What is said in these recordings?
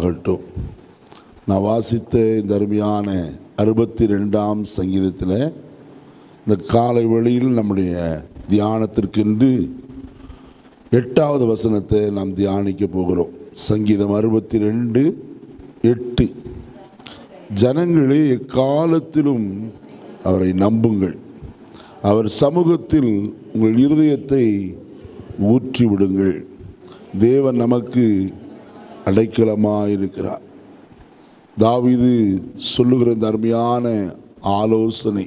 உண்டாகட்டும் நான் வாசித்த இந்த அருமையான அறுபத்தி ரெண்டாம் சங்கீதத்தில் இந்த காலை வேளையில் நம்முடைய தியானத்திற்கென்று எட்டாவது வசனத்தை நாம் தியானிக்க போகிறோம் சங்கீதம் அறுபத்தி ரெண்டு எட்டு ஜனங்களே எக்காலத்திலும் அவரை நம்புங்கள் அவர் சமூகத்தில் உங்கள் இருதயத்தை ஊற்றி விடுங்கள் தேவன் நமக்கு அடைக்கலமாயிருக்கிறார் தாவீது சொல்லுகிற இந்த அருமையான ஆலோசனை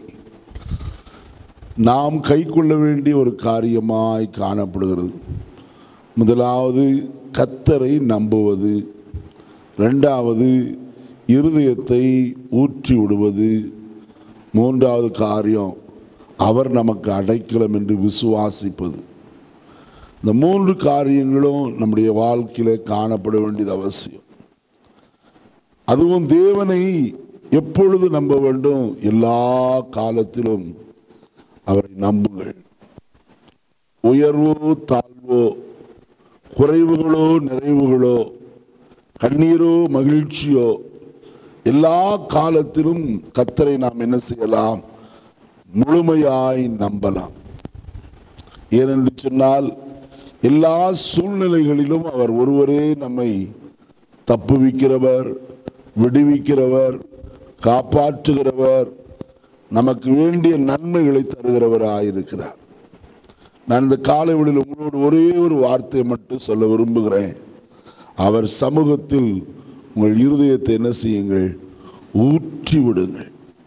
நாம் கைக்கொள்ள வேண்டிய ஒரு காரியமாய் காணப்படுகிறது முதலாவது கத்தரை நம்புவது ரெண்டாவது இருதயத்தை ஊற்றி விடுவது மூன்றாவது காரியம் அவர் நமக்கு அடைக்கலம் என்று விசுவாசிப்பது இந்த மூன்று காரியங்களும் நம்முடைய வாழ்க்கையில் காணப்பட வேண்டியது அவசியம் அதுவும் தேவனை எப்பொழுது நம்ப வேண்டும் எல்லா காலத்திலும் அவரை நம்புங்கள் உயர்வோ தாழ்வோ குறைவுகளோ நிறைவுகளோ கண்ணீரோ மகிழ்ச்சியோ எல்லா காலத்திலும் கத்தரை நாம் என்ன செய்யலாம் முழுமையாய் நம்பலாம் ஏனென்று சொன்னால் எல்லா சூழ்நிலைகளிலும் அவர் ஒருவரே நம்மை தப்புவிக்கிறவர் விடுவிக்கிறவர் காப்பாற்றுகிறவர் நமக்கு வேண்டிய நன்மைகளை தருகிறவராயிருக்கிறார் நான் இந்த காலை வேளையில் உங்களோடு ஒரே ஒரு வார்த்தையை மட்டும் சொல்ல விரும்புகிறேன் அவர் சமூகத்தில் உங்கள் இருதயத்தை என்ன செய்யுங்கள் ஊற்றி விடுங்கள்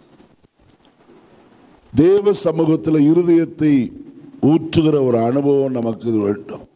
தேவ சமூகத்தில் இருதயத்தை ஊற்றுகிற ஒரு அனுபவம் நமக்கு வேண்டும்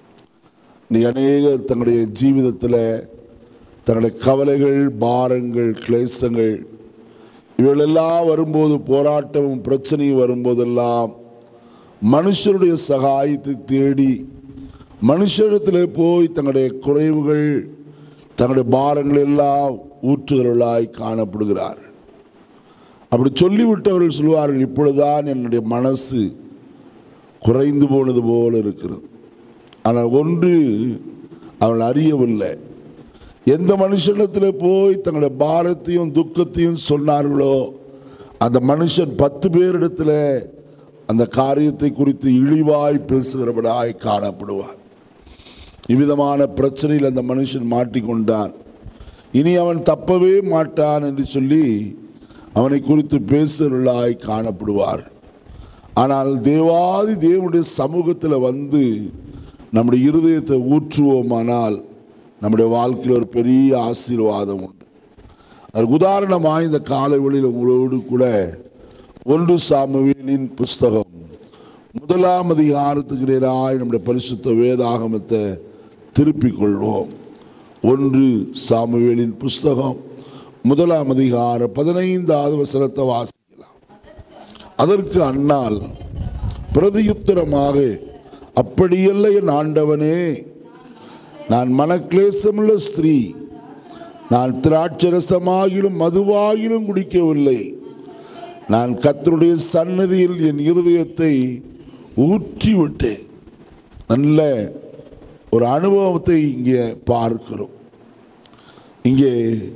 நீ அநேக தன்னுடைய ஜீவிதத்தில் தன்னுடைய கவலைகள் பாரங்கள் கிளேசங்கள் இவைகளெல்லாம் வரும்போது போராட்டமும் பிரச்சனையும் வரும்போதெல்லாம் மனுஷருடைய சகாயத்தை தேடி மனுஷரிடத்தில் போய் தங்களுடைய குறைவுகள் தங்களுடைய பாரங்கள் எல்லாம் ஊற்றுகிறவர்களாய் காணப்படுகிறார்கள் அப்படி சொல்லிவிட்டவர்கள் சொல்வார்கள் இப்பொழுதுதான் என்னுடைய மனசு குறைந்து போனது போல இருக்கிறது ஆனால் ஒன்று அவள் அறியவில்லை எந்த மனுஷனிடத்தில் போய் தங்களுடைய பாரத்தையும் துக்கத்தையும் சொன்னார்களோ அந்த மனுஷன் பத்து பேரிடத்தில் அந்த காரியத்தை குறித்து இழிவாய் பேசுகிறவனாய் காணப்படுவார் இவ்விதமான பிரச்சனையில் அந்த மனுஷன் மாட்டிக்கொண்டான் இனி அவன் தப்பவே மாட்டான் என்று சொல்லி அவனை குறித்து பேசுகிறவர்களாய் காணப்படுவார் ஆனால் தேவாதி தேவனுடைய சமூகத்தில் வந்து நம்முடைய இருதயத்தை ஊற்றுவோமானால் நம்முடைய வாழ்க்கையில் ஒரு பெரிய ஆசீர்வாதம் உண்டு அதற்கு உதாரணமாக இந்த காலை வழியில் உங்களோடு கூட ஒன்று சாமுவேலின் புஸ்தகம் முதலாம் அதிகாரத்துக்கு நேராய் நம்முடைய பரிசுத்த வேதாகமத்தை திருப்பிக் கொள்வோம் ஒன்று சாமுவேலின் புஸ்தகம் முதலாம் அதிகார பதினைந்தாவது வசனத்தை வாசிக்கலாம் அதற்கு அண்ணால் பிரதியுத்தரமாக அப்படியல்ல என் ஆண்டவனே நான் மனக்லேசமுள்ள ஸ்திரீ நான் திராட்சரசமாகிலும் மதுவாகிலும் குடிக்கவில்லை நான் கத்தருடைய சன்னதியில் என் இருதயத்தை ஊற்றி விட்டேன் நல்ல ஒரு அனுபவத்தை இங்கே பார்க்கிறோம் இங்கே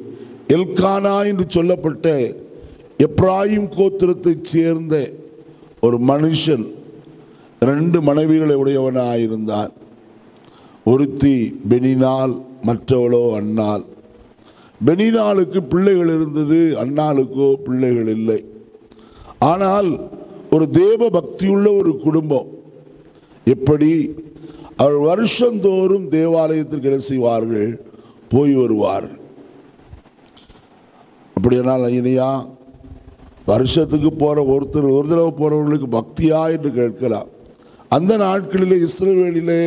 எல்கானா என்று சொல்லப்பட்ட எப்ராஹிம் கோத்திரத்தைச் சேர்ந்த ஒரு மனுஷன் ரெண்டு மனைவிகளை உடையவனாயிருந்தான் ஒருத்தி பெனினால் மற்றவளோ அண்ணாள் பெனினாளுக்கு பிள்ளைகள் இருந்தது அண்ணாளுக்கோ பிள்ளைகள் இல்லை ஆனால் ஒரு தேவ பக்தியுள்ள ஒரு குடும்பம் எப்படி அவர் வருஷந்தோறும் தேவாலயத்திற்கு என்ன செய்வார்கள் போய் வருவார்கள் அப்படியானால் இனியா வருஷத்துக்கு போகிற ஒருத்தர் ஒரு தடவை போகிறவர்களுக்கு பக்தியா என்று கேட்கலாம் அந்த நாட்களிலே இஸ்ரேலிலே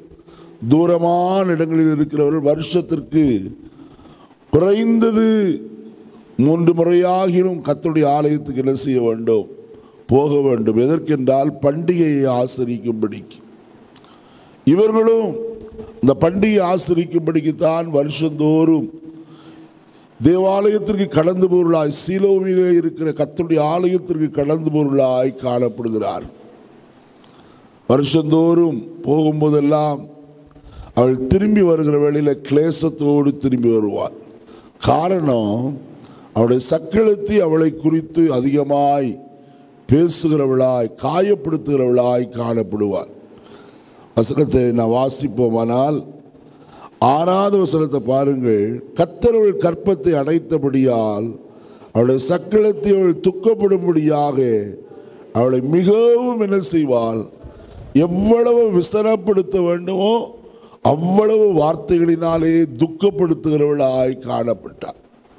தூரமான இடங்களில் இருக்கிறவர்கள் வருஷத்திற்கு குறைந்தது மூன்று முறையாகிலும் கத்தருடைய ஆலயத்துக்கு என்ன செய்ய வேண்டும் போக வேண்டும் எதற்கென்றால் பண்டிகையை ஆசரிக்கும்படிக்கு இவர்களும் இந்த பண்டிகை ஆசரிக்கும்படிக்குத்தான் வருஷந்தோறும் தேவாலயத்திற்கு கடந்து பொருளாய் சீலோவிலே இருக்கிற கத்தருடைய ஆலயத்திற்கு கடந்து பொருளாய் காணப்படுகிறார் வருஷந்தோறும் போகும்போதெல்லாம் அவள் திரும்பி வருகிற வேளையில கிளேசத்தோடு திரும்பி வருவாள் காரணம் அவளுடைய சக்களத்தை அவளை குறித்து அதிகமாய் பேசுகிறவளாய் காயப்படுத்துகிறவளாய் காணப்படுவாள் வசனத்தை நான் வாசிப்போமானால் ஆறாவது வசனத்தை பாருங்கள் கத்தரவள் கற்பத்தை அடைத்தபடியால் அவளுடைய சக்களத்தை அவள் துக்கப்படும்படியாக அவளை மிகவும் என்ன செய்வாள் எவ்வளவு விசனப்படுத்த வேண்டுமோ அவ்வளவு வார்த்தைகளினாலே துக்கப்படுத்துகிறவளாய் காணப்பட்டார்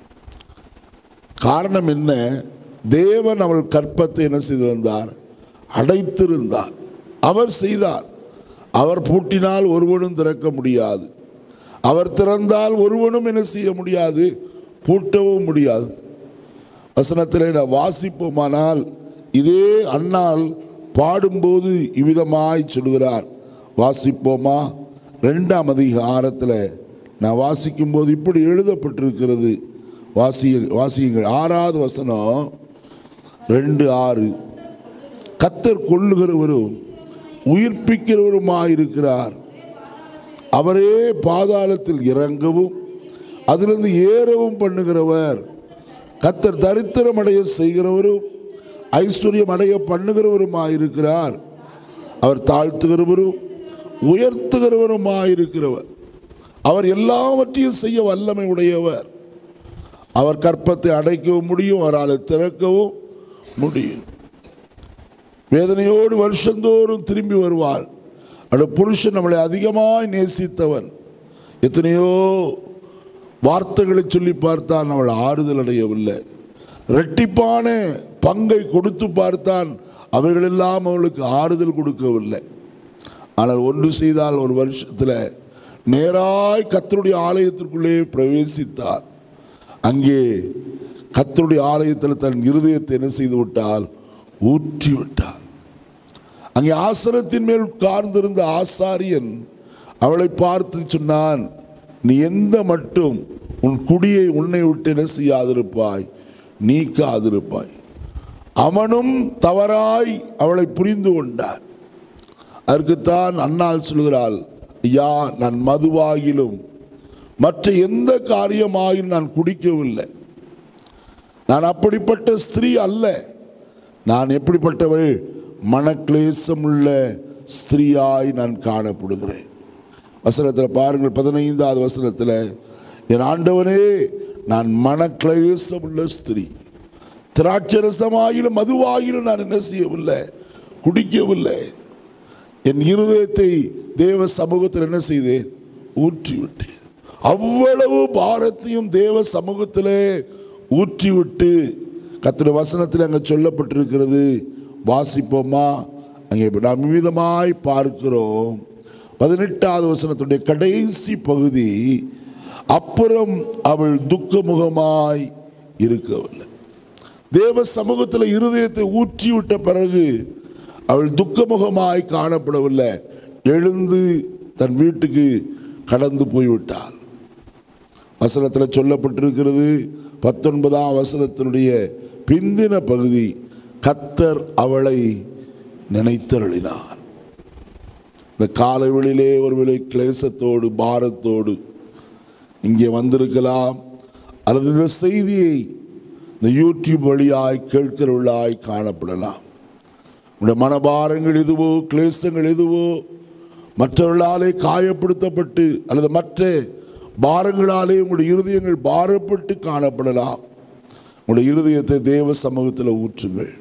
காரணம் என்ன தேவன் அவள் கற்பத்தை என்ன செய்திருந்தார் அடைத்திருந்தார் அவர் செய்தார் அவர் பூட்டினால் ஒருவனும் திறக்க முடியாது அவர் திறந்தால் ஒருவனும் என்ன செய்ய முடியாது பூட்டவும் முடியாது வசனத்திலே நான் வாசிப்போமானால் இதே அண்ணால் பாடும்போது இவ்விதமாய் சொல்கிறார் வாசிப்போமா ரெண்டாம் அதிகாரத்தில் நான் வாசிக்கும்போது இப்படி எழுதப்பட்டிருக்கிறது வாசிய வாசியுங்கள் ஆறாவது வசனம் ரெண்டு ஆறு கத்தர் கொள்ளுகிறவரும் உயிர்ப்பிக்கிறவருமாயிருக்கிறார் அவரே பாதாளத்தில் இறங்கவும் அதிலிருந்து ஏறவும் பண்ணுகிறவர் கத்தர் தரித்திரம் அடைய செய்கிறவரும் ஐஸ்வர்யம் அடைய பண்ணுகிறவருமாயிருக்கிறார் அவர் தாழ்த்துகிறவரும் உயர்த்துகிறவருமாயிருக்கிறவர் அவர் எல்லாவற்றையும் செய்ய வல்லமை உடையவர் அவர் கற்பத்தை அடைக்கவும் முடியும் அவரால் திறக்கவும் முடியும் வேதனையோடு வருஷந்தோறும் திரும்பி வருவாள் அந்த புருஷன் நம்மளை அதிகமாய் நேசித்தவன் எத்தனையோ வார்த்தைகளை சொல்லி பார்த்தான் அவள் ஆறுதல் அடையவில்லை இரட்டிப்பான பங்கை கொடுத்து பார்த்தான் அவைகளெல்லாம் அவளுக்கு ஆறுதல் கொடுக்கவில்லை ஆனால் ஒன்று செய்தால் ஒரு வருஷத்தில் நேராய் கத்தருடைய ஆலயத்திற்குள்ளே பிரவேசித்தார் அங்கே கத்தருடைய ஆலயத்தில் தன் இருதயத்தை என்ன செய்து விட்டால் ஊற்றி விட்டார் அங்கே ஆசனத்தின் மேல் உட்கார்ந்திருந்த ஆசாரியன் அவளை பார்த்து சொன்னான் நீ எந்த மட்டும் உன் குடியை உன்னை விட்டு என்ன செய்யாதிருப்பாய் நீக்காதிருப்பாய் அவனும் தவறாய் அவளை புரிந்து கொண்டான் அதற்குத்தான் அன்னாள் சொல்கிறாள் ஐயா நான் மதுவாகிலும் மற்ற எந்த காரியமாகிலும் நான் குடிக்கவில்லை நான் அப்படிப்பட்ட ஸ்திரீ அல்ல நான் எப்படிப்பட்டவள் மனக்லேசம் உள்ள ஸ்திரீயாய் நான் காணப்படுகிறேன் வசனத்தில் பாருங்கள் பதினைந்தாவது வசனத்தில் என் ஆண்டவனே நான் மனக்லேசம் உள்ள ஸ்திரீ திராட்சரசமாயிலும் மதுவாயிலும் நான் என்ன செய்யவில்லை குடிக்கவில்லை என் இருதயத்தை தேவ சமூகத்தில் என்ன செய்தேன் ஊற்றி விட்டேன் அவ்வளவு பாரத்தையும் தேவ சமூகத்திலே ஊற்றிவிட்டு கத்திர வசனத்தில் அங்கே சொல்லப்பட்டிருக்கிறது வாசிப்போமா அங்கே நாம் விதமாய் பார்க்கிறோம் பதினெட்டாவது வசனத்துடைய கடைசி பகுதி அப்புறம் அவள் துக்கமுகமாய் இருக்கவில்லை தேவ சமூகத்தில் இருதயத்தை ஊற்றி விட்ட பிறகு அவள் துக்கமுகமாய் காணப்படவில்லை எழுந்து தன் வீட்டுக்கு கடந்து போய்விட்டாள் வசனத்தில் சொல்லப்பட்டிருக்கிறது பத்தொன்பதாம் வசனத்தினுடைய பிந்தின பகுதி கத்தர் அவளை நினைத்தருளினார் இந்த காலவெளியிலே ஒருவேளை கிளேசத்தோடு பாரத்தோடு இங்கே வந்திருக்கலாம் அல்லது இந்த செய்தியை இந்த யூடியூப் வழியாய் கேட்கிறவர்களாய் காணப்படலாம் உடைய மனபாரங்கள் எதுவோ கிளேசங்கள் எதுவோ மற்றவர்களாலே காயப்படுத்தப்பட்டு அல்லது மற்ற பாரங்களாலே உங்களுடைய இருதயங்கள் பாரப்பட்டு காணப்படலாம் உங்களுடைய இருதயத்தை தேவ சமூகத்தில் ஊற்றுங்கள்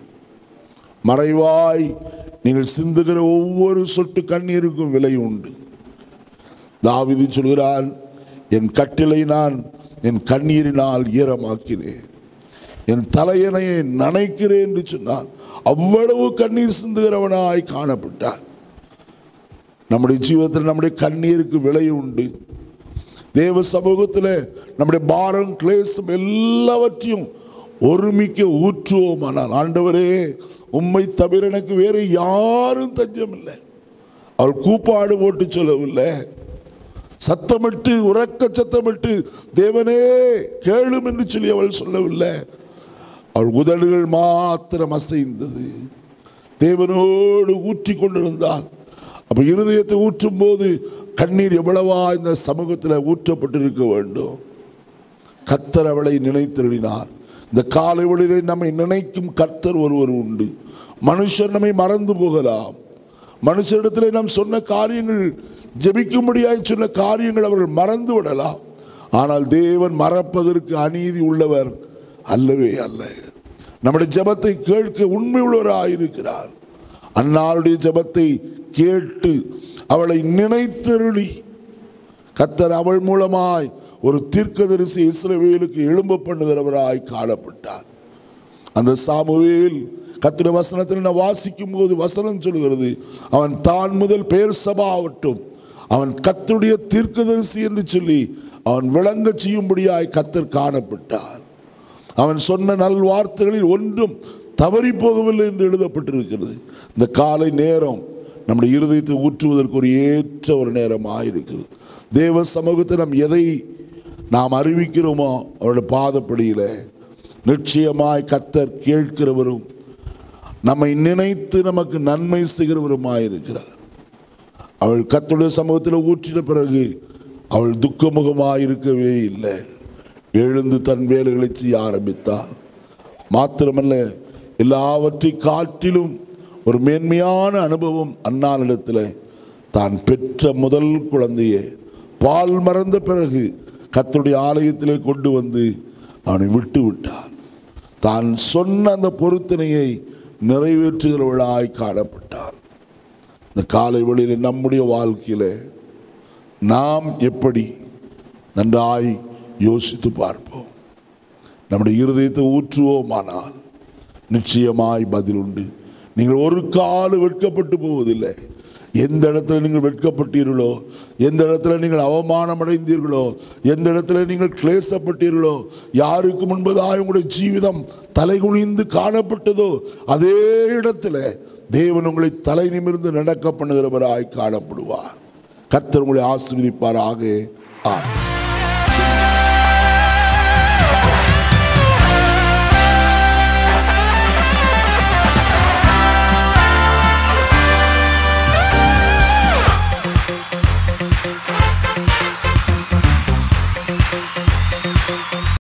மறைவாய் நீங்கள் சிந்துகிற ஒவ்வொரு சொட்டு கண்ணீருக்கும் விலை உண்டு தாவிதி சொல்கிறான் என் கட்டிலை நான் என் கண்ணீரினால் ஈரமாக்கினேன் என் தலையணையை நனைக்கிறேன் என்று சொன்னான் அவ்வளவு கண்ணீர் சிந்துகிறவனாய் காணப்பட்டான் நம்முடைய ஜீவத்தில் நம்முடைய கண்ணீருக்கு விலை உண்டு தேவ சமூகத்தில் நம்முடைய பாரம் கிளேசம் எல்லாவற்றையும் ஒருமிக்க ஊற்றுவோமானால் ஆண்டவரே உம்மை தவிர எனக்கு வேறு யாரும் தஞ்சம் இல்லை அவள் கூப்பாடு போட்டு சொல்லவில்லை சத்தமிட்டு உறக்க சத்தமிட்டு தேவனே கேளும் என்று சொல்லி அவள் சொல்லவில்லை அவள் உதடுகள் மாத்திரம் அசைந்தது தேவனோடு ஊற்றி கொண்டிருந்தாள் அப்ப இருதயத்தை ஊற்றும் போது கண்ணீர் எவ்வளவா இந்த சமூகத்தில் ஊற்றப்பட்டிருக்க வேண்டும் கத்தர் அவளை நினைத்திருடினார் இந்த காலை வழியிலே நம்மை நினைக்கும் கர்த்தர் ஒருவர் உண்டு மனுஷர் நம்மை மறந்து போகலாம் மனுஷரிடத்திலே நாம் சொன்ன காரியங்கள் ஜெபிக்கும்படியாய் சொன்ன காரியங்கள் அவர்கள் மறந்து விடலாம் ஆனால் தேவன் மறப்பதற்கு அநீதி உள்ளவர் அல்லவே அல்ல நம்முடைய ஜெபத்தை கேட்க உண்மை உள்ளவராயிருக்கிறார் அன்னாளுடைய ஜெபத்தை கேட்டு அவளை நினைத்தருளி கத்தர் அவள் மூலமாய் ஒரு தீர்க்கதரிசி இஸ்ரவேலுக்கு எழும்ப பண்ணுகிறவராய் காணப்பட்டார் அந்த சாமுவேல் கத்திர வசனத்தில் நான் வாசிக்கும் போது வசனம் சொல்கிறது அவன் தான் முதல் பேர் சபாவட்டும் அவன் கத்துடைய தீர்க்கதரிசி என்று சொல்லி அவன் விளங்க செய்யும்படியாய் கத்தர் காணப்பட்டார் அவன் சொன்ன நல் வார்த்தைகளில் ஒன்றும் தவறி போகவில்லை என்று எழுதப்பட்டிருக்கிறது இந்த காலை நேரம் நம்முடைய இருதயத்தை ஊற்றுவதற்கு ஒரு ஏற்ற ஒரு நேரமாக இருக்கிறது தேவ சமூகத்தை நாம் எதை நாம் அறிவிக்கிறோமோ அவருடைய பாதப்படியில நிச்சயமாய் கத்தர் கேட்கிறவரும் நம்மை நினைத்து நமக்கு நன்மை செய்கிறவருமாய் இருக்கிறார் அவள் கத்தருடைய சமூகத்தில் ஊற்றின பிறகு அவள் துக்கமுகமாய் இருக்கவே இல்லை எழுந்து தன் வேலைகளை செய்ய ஆரம்பித்தாள் மாத்திரமல்ல எல்லாவற்றை காட்டிலும் ஒரு மேன்மையான அனுபவம் அண்ணானிடத்தில் தான் பெற்ற முதல் குழந்தையை பால் மறந்த பிறகு கத்தருடைய ஆலயத்திலே கொண்டு வந்து அவனை விட்டு விட்டான் தான் சொன்ன அந்த பொருத்தனையை நிறைவேற்றுகிறவளாய் காணப்பட்டான் இந்த காலை வழியில் நம்முடைய வாழ்க்கையில நாம் எப்படி நன்றாய் யோசித்து பார்ப்போம் நம்முடைய இருதயத்தை ஊற்றுவோமானால் நிச்சயமாய் பதில் உண்டு நீங்கள் ஒரு கால வெட்கப்பட்டு போவதில்லை எந்த இடத்துல நீங்கள் வெட்கப்பட்டீர்களோ எந்த இடத்துல நீங்கள் அவமானம் அடைந்தீர்களோ எந்த இடத்துல நீங்கள் கிளேசப்பட்டீர்களோ யாருக்கு முன்பதாக உங்களுடைய ஜீவிதம் தலைகுனிந்து காணப்பட்டதோ அதே இடத்துல தேவன் உங்களை தலை நிமிர்ந்து நடக்க பண்ணுகிறவராய் காணப்படுவார் கத்தர் உங்களை ஆசீர்வதிப்பாராக ஆ